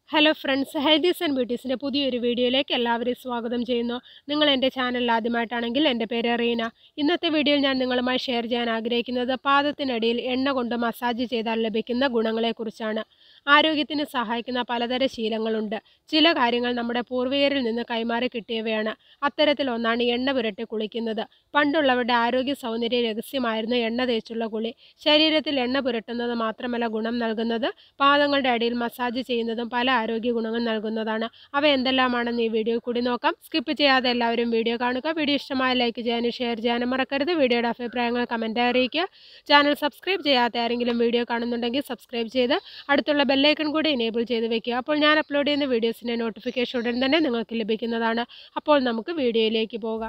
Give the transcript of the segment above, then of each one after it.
hello friends healthies and ബ്യൂട്ടീസിൻ്റെ പുതിയൊരു വീഡിയോയിലേക്ക് എല്ലാവരെയും സ്വാഗതം ചെയ്യുന്നു നിങ്ങൾ എൻ്റെ ചാനൽ ആദ്യമായിട്ടാണെങ്കിൽ എൻ്റെ പേര് റീന ഇന്നത്തെ വീഡിയോയിൽ ഞാൻ നിങ്ങളുമായി ഷെയർ ചെയ്യാൻ ആഗ്രഹിക്കുന്നത് പാദത്തിനടിയിൽ എണ്ണ കൊണ്ട് മസാജ് ചെയ്താൽ ലഭിക്കുന്ന ഗുണങ്ങളെക്കുറിച്ചാണ് ആരോഗ്യത്തിന് സഹായിക്കുന്ന പലതരം ശീലങ്ങളുണ്ട് ചില കാര്യങ്ങൾ നമ്മുടെ പൂർവികരിൽ നിന്ന് കൈമാറി കിട്ടിയവയാണ് അത്തരത്തിലൊന്നാണ് എണ്ണ പുരട്ടി കുളിക്കുന്നത് പണ്ടുള്ളവരുടെ ആരോഗ്യ സൗന്ദര്യ രഹസ്യമായിരുന്നു എണ്ണ തേച്ചുള്ള കുളി ശരീരത്തിൽ എണ്ണ പുരട്ടുന്നത് മാത്രമല്ല ഗുണം നൽകുന്നത് പാദങ്ങളുടെ അടിയിൽ മസാജ് ചെയ്യുന്നതും പല ആരോഗ്യ ഗുണങ്ങൾ നൽകുന്നതാണ് അവ എന്തെല്ലാമാണെന്ന് ഈ വീഡിയോ കൂടി നോക്കാം സ്കിപ്പ് ചെയ്യാതെ എല്ലാവരും വീഡിയോ കാണുക വീഡിയോ ഇഷ്ടമായ ലൈക്ക് ചെയ്യാനും ഷെയർ ചെയ്യാനും മറക്കരുത് വീഡിയോയുടെ അഭിപ്രായങ്ങൾ കമൻറ്റ് അറിയിക്കുക ചാനൽ സബ്സ്ക്രൈബ് ചെയ്യാത്ത ആരെങ്കിലും വീഡിയോ കാണുന്നുണ്ടെങ്കിൽ സബ്സ്ക്രൈബ് ചെയ്ത് അടുത്തുള്ള ബെല്ലൈക്കൺ കൂടി എനേബിൾ ചെയ്ത് വെക്കുക അപ്പോൾ ഞാൻ അപ്ലോഡ് ചെയ്യുന്ന വീഡിയോസിൻ്റെ നോട്ടിഫിക്കേഷൻ ഉടൻ തന്നെ നിങ്ങൾക്ക് ലഭിക്കുന്നതാണ് അപ്പോൾ നമുക്ക് വീഡിയോയിലേക്ക് പോകാം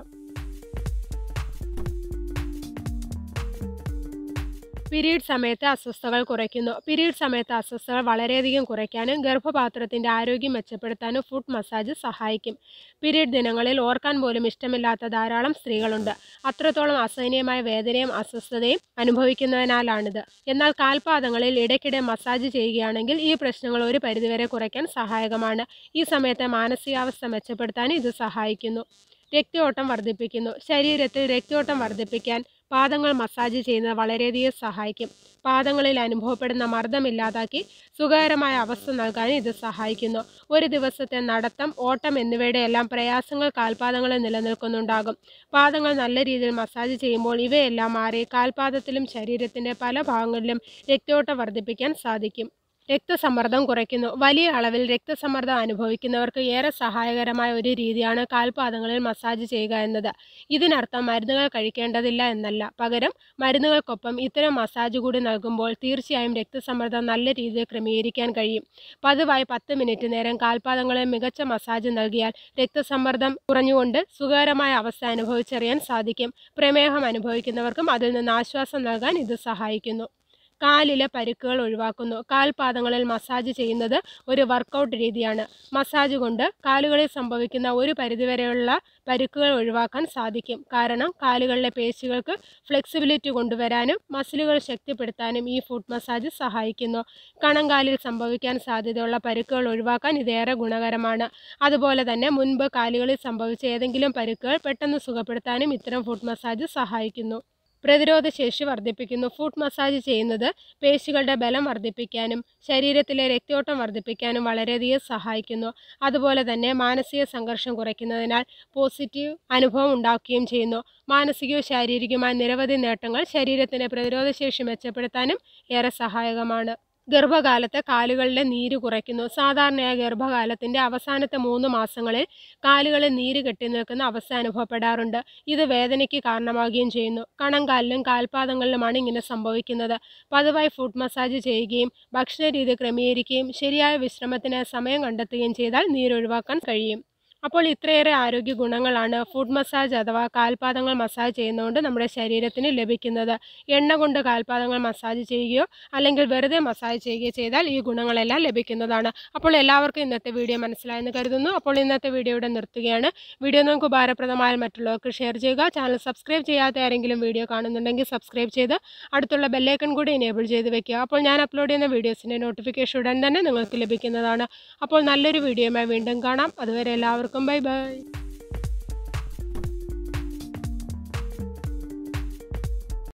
പീരീഡ് സമയത്ത് അസ്വസ്ഥതകൾ കുറയ്ക്കുന്നു പീരീഡ് സമയത്ത് അസ്വസ്ഥതകൾ വളരെയധികം കുറയ്ക്കാനും ഗർഭപാത്രത്തിൻ്റെ ആരോഗ്യം മെച്ചപ്പെടുത്താനും ഫുഡ് മസാജ് സഹായിക്കും പീരീഡ് ദിനങ്ങളിൽ ഓർക്കാൻ പോലും ഇഷ്ടമില്ലാത്ത ധാരാളം സ്ത്രീകളുണ്ട് അത്രത്തോളം അസഹനീയമായ വേദനയും അസ്വസ്ഥതയും അനുഭവിക്കുന്നതിനാലാണിത് എന്നാൽ കാൽപാദങ്ങളിൽ ഇടയ്ക്കിടെ മസാജ് ചെയ്യുകയാണെങ്കിൽ ഈ പ്രശ്നങ്ങൾ ഒരു പരിധിവരെ കുറയ്ക്കാൻ സഹായകമാണ് ഈ സമയത്തെ മാനസികാവസ്ഥ മെച്ചപ്പെടുത്താൻ ഇത് സഹായിക്കുന്നു രക്തയോട്ടം വർദ്ധിപ്പിക്കുന്നു ശരീരത്തിൽ രക്തയോട്ടം വർദ്ധിപ്പിക്കാൻ പാദങ്ങൾ മസാജ് ചെയ്യുന്നത് വളരെയധികം സഹായിക്കും പാദങ്ങളിൽ അനുഭവപ്പെടുന്ന മർദ്ദം ഇല്ലാതാക്കി സുഖകരമായ അവസ്ഥ നൽകാൻ ഇത് സഹായിക്കുന്നു ഒരു ദിവസത്തെ നടത്തം ഓട്ടം എന്നിവയുടെ എല്ലാം പ്രയാസങ്ങൾ കാൽപാദങ്ങളിൽ നിലനിൽക്കുന്നുണ്ടാകും പാദങ്ങൾ നല്ല രീതിയിൽ മസാജ് ചെയ്യുമ്പോൾ ഇവയെല്ലാം മാറി കാൽപാദത്തിലും ശരീരത്തിൻ്റെ പല ഭാഗങ്ങളിലും രക്തയോട്ടം വർദ്ധിപ്പിക്കാൻ സാധിക്കും രക്തസമ്മർദ്ദം കുറയ്ക്കുന്നു വലിയ അളവിൽ രക്തസമ്മർദ്ദം അനുഭവിക്കുന്നവർക്ക് ഏറെ സഹായകരമായ ഒരു രീതിയാണ് കാൽപാദങ്ങളിൽ മസാജ് ചെയ്യുക എന്നത് ഇതിനർത്ഥം മരുന്നുകൾ കഴിക്കേണ്ടതില്ല എന്നല്ല പകരം മരുന്നുകൾക്കൊപ്പം ഇത്തരം മസാജ് കൂടി നൽകുമ്പോൾ തീർച്ചയായും രക്തസമ്മർദ്ദം നല്ല രീതിയിൽ ക്രമീകരിക്കാൻ കഴിയും പതിവായി പത്ത് മിനിറ്റ് നേരം കാൽപാദങ്ങളിൽ മികച്ച മസാജ് നൽകിയാൽ രക്തസമ്മർദ്ദം കുറഞ്ഞുകൊണ്ട് സുഖകരമായ അവസ്ഥ അനുഭവിച്ചറിയാൻ സാധിക്കും പ്രമേഹം അനുഭവിക്കുന്നവർക്കും അതിൽ നിന്ന് ആശ്വാസം നൽകാൻ ഇത് സഹായിക്കുന്നു കാലിലെ പരുക്കുകൾ ഒഴിവാക്കുന്നു കാൽപാദങ്ങളിൽ മസാജ് ചെയ്യുന്നത് ഒരു വർക്കൗട്ട് രീതിയാണ് മസാജ് കൊണ്ട് കാലുകളിൽ സംഭവിക്കുന്ന ഒരു പരിധിവരെയുള്ള പരുക്കുകൾ ഒഴിവാക്കാൻ സാധിക്കും കാരണം കാലുകളിലെ പേശികൾക്ക് ഫ്ലെക്സിബിലിറ്റി കൊണ്ടുവരാനും മസിലുകൾ ശക്തിപ്പെടുത്താനും ഈ ഫുഡ് മസാജ് സഹായിക്കുന്നു കണങ്കാലിൽ സംഭവിക്കാൻ സാധ്യതയുള്ള പരുക്കുകൾ ഒഴിവാക്കാൻ ഇതേറെ ഗുണകരമാണ് അതുപോലെ തന്നെ മുൻപ് കാലുകളിൽ സംഭവിച്ച ഏതെങ്കിലും പരുക്കുകൾ പെട്ടെന്ന് സുഖപ്പെടുത്താനും ഇത്തരം ഫുഡ് മസാജ് സഹായിക്കുന്നു പ്രതിരോധ ശേഷി വർദ്ധിപ്പിക്കുന്നു ഫുഡ് മസാജ് ചെയ്യുന്നത് പേശികളുടെ ബലം വർദ്ധിപ്പിക്കാനും ശരീരത്തിലെ രക്തയോട്ടം വർദ്ധിപ്പിക്കാനും വളരെയധികം സഹായിക്കുന്നു അതുപോലെ തന്നെ മാനസിക സംഘർഷം കുറയ്ക്കുന്നതിനാൽ പോസിറ്റീവ് അനുഭവം ഉണ്ടാക്കുകയും ചെയ്യുന്നു മാനസികവും ശാരീരികവുമായ നിരവധി നേട്ടങ്ങൾ ശരീരത്തിൻ്റെ പ്രതിരോധശേഷി മെച്ചപ്പെടുത്താനും ഏറെ സഹായകമാണ് ഗർഭകാലത്ത് കാലുകളിലെ നീര് കുറയ്ക്കുന്നു സാധാരണയായി ഗർഭകാലത്തിൻ്റെ അവസാനത്തെ മൂന്ന് മാസങ്ങളിൽ കാലുകളിൽ നീര് കെട്ടി നിൽക്കുന്ന അവസ്ഥ അനുഭവപ്പെടാറുണ്ട് ഇത് വേദനയ്ക്ക് കാരണമാവുകയും ചെയ്യുന്നു കണങ്കാലിലും കാൽപാദങ്ങളിലുമാണ് ഇങ്ങനെ സംഭവിക്കുന്നത് പതിവായി ഫുഡ് മസാജ് ചെയ്യുകയും ഭക്ഷണ രീതി ക്രമീകരിക്കുകയും ശരിയായ വിശ്രമത്തിന് സമയം കണ്ടെത്തുകയും ചെയ്താൽ നീരൊഴിവാക്കാൻ കഴിയും അപ്പോൾ ഇത്രയേറെ ആരോഗ്യ ഗുണങ്ങളാണ് ഫുഡ് മസാജ് അഥവാ കാൽപാദങ്ങൾ മസാജ് ചെയ്യുന്നതുകൊണ്ട് നമ്മുടെ ശരീരത്തിന് ലഭിക്കുന്നത് എണ്ണ കൊണ്ട് കാൽപാദങ്ങൾ മസാജ് ചെയ്യുകയോ അല്ലെങ്കിൽ വെറുതെ മസാജ് ചെയ്യുകയോ ചെയ്താൽ ഈ ഗുണങ്ങളെല്ലാം ലഭിക്കുന്നതാണ് അപ്പോൾ എല്ലാവർക്കും ഇന്നത്തെ വീഡിയോ മനസ്സിലായെന്ന് കരുതുന്നു അപ്പോൾ ഇന്നത്തെ വീഡിയോ ഇവിടെ നിർത്തുകയാണ് വീഡിയോ നിങ്ങൾക്ക് ഉപകാരപ്രദമായ മറ്റുള്ളവർക്ക് ഷെയർ ചെയ്യുക ചാനൽ സബ്സ്ക്രൈബ് ചെയ്യാത്ത ആരെങ്കിലും വീഡിയോ കാണുന്നുണ്ടെങ്കിൽ സബ്സ്ക്രൈബ് ചെയ്ത് അടുത്തുള്ള ബെല്ലൈക്കൺ കൂടി എനേബിൾ ചെയ്ത് വെക്കുക അപ്പോൾ ഞാൻ അപ്ലോഡ് ചെയ്യുന്ന വീഡിയോസിൻ്റെ നോട്ടിഫിക്കേഷൻ ഉടൻ തന്നെ നിങ്ങൾക്ക് ലഭിക്കുന്നതാണ് അപ്പോൾ നല്ലൊരു വീഡിയോയുമായി വീണ്ടും കാണാം അതുവരെ എല്ലാവർക്കും ബൈ ബൈ